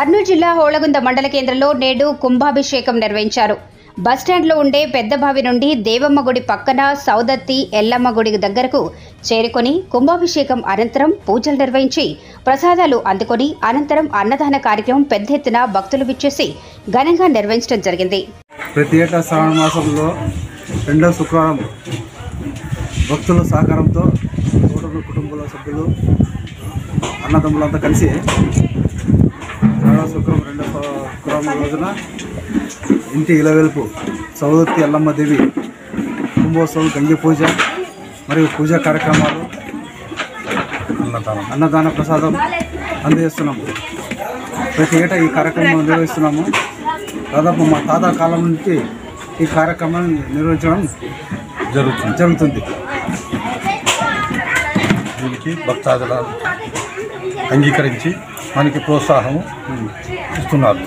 కర్నూలు జిల్లా హోళగుంద మండల కేంద్రంలో నేడు కుంభాభిషేకం నిర్వహించారు బస్టాండ్లో ఉండే పెద్ద బావి నుండి దేవమ్మ గుడి పక్కన సౌదత్తి ఎల్లమ్మ గుడి దగ్గరకు చేరుకొని కుంభాభిషేకం అనంతరం పూజలు నిర్వహించి ప్రసాదాలు అందుకొని అనంతరం అన్నదాన కార్యక్రమం పెద్ద ఎత్తున భక్తులు విచ్చేసి ఘనంగా నిర్వహించడం జరిగింది ప్రతి ఏటా శ్రావణ మాసంలో రెండో శుక్రవారం భక్తుల సహకారంతో తోటలు కుటుంబంలో సభ్యులు అన్నదమ్ములంతా కలిసి రెండో శుక్రవారం రెండో శుక్రవారం రోజున ఇంటి ఇలవెలుపు సౌదత్తి ఎల్లమ్మ దేవి కుంభోత్సవం గంగి పూజ మరియు పూజా కార్యక్రమాలు అన్నదానం అన్నదాన ప్రసాదం అందజేస్తున్నాము ప్రతి ఏటా ఈ కార్యక్రమం నిర్వహిస్తున్నాము దాదాపు మా తాత కాలం నుంచి ఈ కార్యక్రమాన్ని నిర్వహించడం జరుగుతుంది జరుగుతుంది దీనికి భక్తాదుల అంగీకరించి మనకి ప్రోత్సాహం ఇస్తున్నారు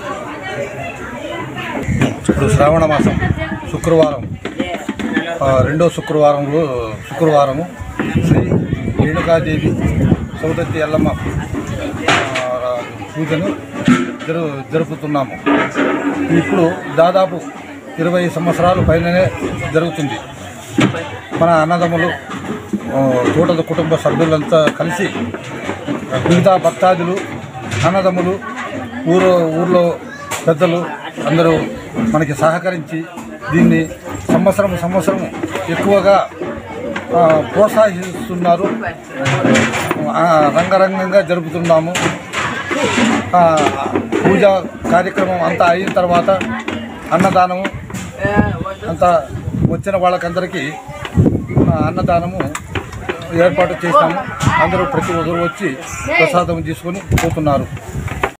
ఇప్పుడు శ్రావణ మాసం శుక్రవారం ఆ, రెండో శుక్రవారంలో శుక్రవారము శ్రీ రేణుకాదేవి సౌదత్తి ఎల్లమ్మ ఆ, పూజను జరు జరుపుతున్నాము ఇప్పుడు దాదాపు ఇరవై సంవత్సరాల పైననే జరుగుతుంది మన అన్నదమ్ములు ఆ, తోటల కుటుంబ సభ్యులంతా కలిసి మిగతా భక్తాదులు అన్నదమ్ములు ఊరు ఊర్లో పెద్దలు అందరూ మనకి సహకరించి దీన్ని సంవత్సరం సంవత్సరం ఎక్కువగా ఆ, ప్రోత్సహిస్తున్నారు ఆ, రంగరంగంగా జరుపుతున్నాము ఆ, పూజా కార్యక్రమం అంతా అయిన తర్వాత అన్నదానము అంతా వచ్చిన వాళ్ళకందరికీ ఆ, అన్నదానము ఏర్పాటు చేస్తాము అందరూ ప్రతి ఒక్కరు వచ్చి ప్రసాదం తీసుకొని పోతున్నారు